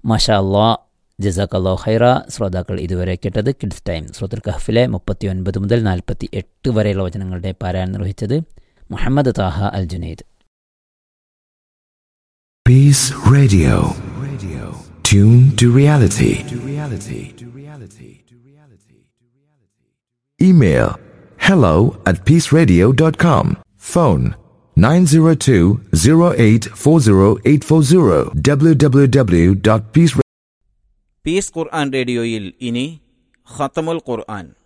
മാഷാ അള്ളാ ജസാഖല്ലോ ഖൈറ ശ്രോതാക്കൾ ഇതുവരെ കേട്ടത് കിഡ്സ് ടൈം ശ്രോതർ കഹ്ഫിലെ മുപ്പത്തി ഒൻപത് മുതൽ നാൽപ്പത്തി എട്ട് വരെയുള്ള വചനങ്ങളുടെ പാരായണം നിർവഹിച്ചത് Muhammad Taha Al Junaid Peace Radio. Radio. Tune to reality. To reality. To reality. To reality. Email hello at peaceradio.com. Phone 902-0840840 www.peace peace Quran റേഡിയോയിൽ ഇനി ഖത്തമുൽ ഖുർആൻ